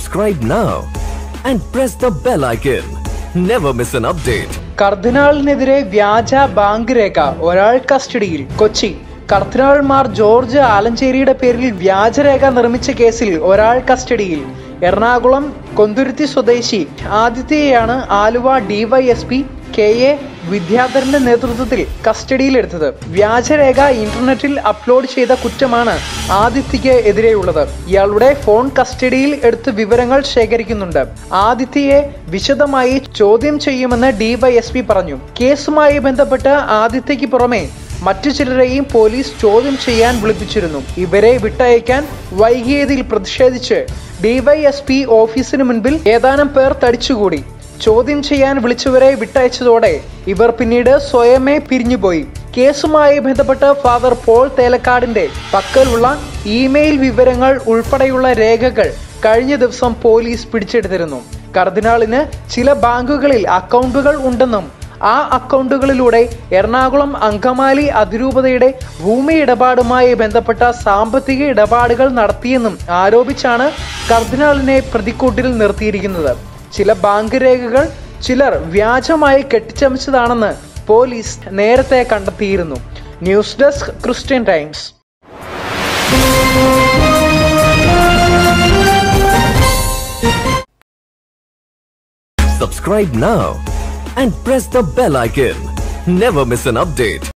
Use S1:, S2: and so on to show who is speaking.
S1: Subscribe now and press the bell icon. Never miss an update.
S2: കർദിനാളിനെതിരെ വ്യാജ bank രേഖ ഒരാൾ കസ്റ്റഡിയിൽ കൊച്ചി കർദിനാൾ മാർ ജോർജ് ആലഞ്ചേരിയുടെ പേരിൽ വ്യാജരേഖ നിർമ്മിച്ച കേസിൽ ഒരാൾ കസ്റ്റഡിയിൽ എറണാകുളം കൊന്തുരുത്തി സ്വദേശി ആദിത്യയെയാണ് ആലുവ ഡിവൈഎസ്പി കെ എ വിദ്യാധരന്റെ നേതൃത്വത്തിൽ കസ്റ്റഡിയിലെടുത്തത് വ്യാജരേഖ ഇന്റർനെറ്റിൽ അപ്ലോഡ് ചെയ്ത കുറ്റമാണ് ആദിത്യക്ക് എതിരെയുള്ളത് ഇയാളുടെ ഫോൺ കസ്റ്റഡിയിൽ എടുത്ത് വിവരങ്ങൾ ശേഖരിക്കുന്നുണ്ട് ആദിത്യയെ വിശദമായി ചോദ്യം ചെയ്യുമെന്ന് ഡിവൈഎസ്പി പറഞ്ഞു കേസുമായി ബന്ധപ്പെട്ട് ആദിത്യക്ക് പുറമെ മറ്റു ചിലരെയും പോലീസ് ചോദ്യം ചെയ്യാൻ വിളിപ്പിച്ചിരുന്നു ഇവരെ വിട്ടയക്കാൻ വൈകിയതിൽ പ്രതിഷേധിച്ച് ഡിവൈഎസ്പി ഓഫീസിന് മുൻപിൽ ഏതാനും പേർ തടിച്ചുകൂടി ചോദ്യം ചെയ്യാൻ വിളിച്ചവരെ വിട്ടയച്ചതോടെ ഇവർ പിന്നീട് സ്വയമേ പിരിഞ്ഞുപോയി കേസുമായി ബന്ധപ്പെട്ട് ഫാദർ പോൾ തേലക്കാടിന്റെ പക്കലുള്ള ഇമെയിൽ വിവരങ്ങൾ ഉൾപ്പെടെയുള്ള രേഖകൾ കഴിഞ്ഞ ദിവസം പോലീസ് പിടിച്ചെടുത്തിരുന്നു കർദിനാളിന് ചില ബാങ്കുകളിൽ അക്കൗണ്ടുകൾ ഉണ്ടെന്നും ആ അക്കൗണ്ടുകളിലൂടെ എറണാകുളം അങ്കമാലി അതിരൂപതയുടെ ഭൂമി ഇടപാടുമായി ബന്ധപ്പെട്ട സാമ്പത്തിക ഇടപാടുകൾ നടത്തിയെന്നും ആരോപിച്ചാണ് കർദിനാളിനെ പ്രതിക്കൂട്ടിൽ നിർത്തിയിരിക്കുന്നത് ചില ബാങ്ക് രേഖകൾ ചിലർ വ്യാജമായി കെട്ടിച്ചമച്ചതാണെന്ന് പോലീസ് നേരത്തെ കണ്ടെത്തിയിരുന്നു news desk Christian Times
S1: Subscribe now and press the bell icon. Never miss an update.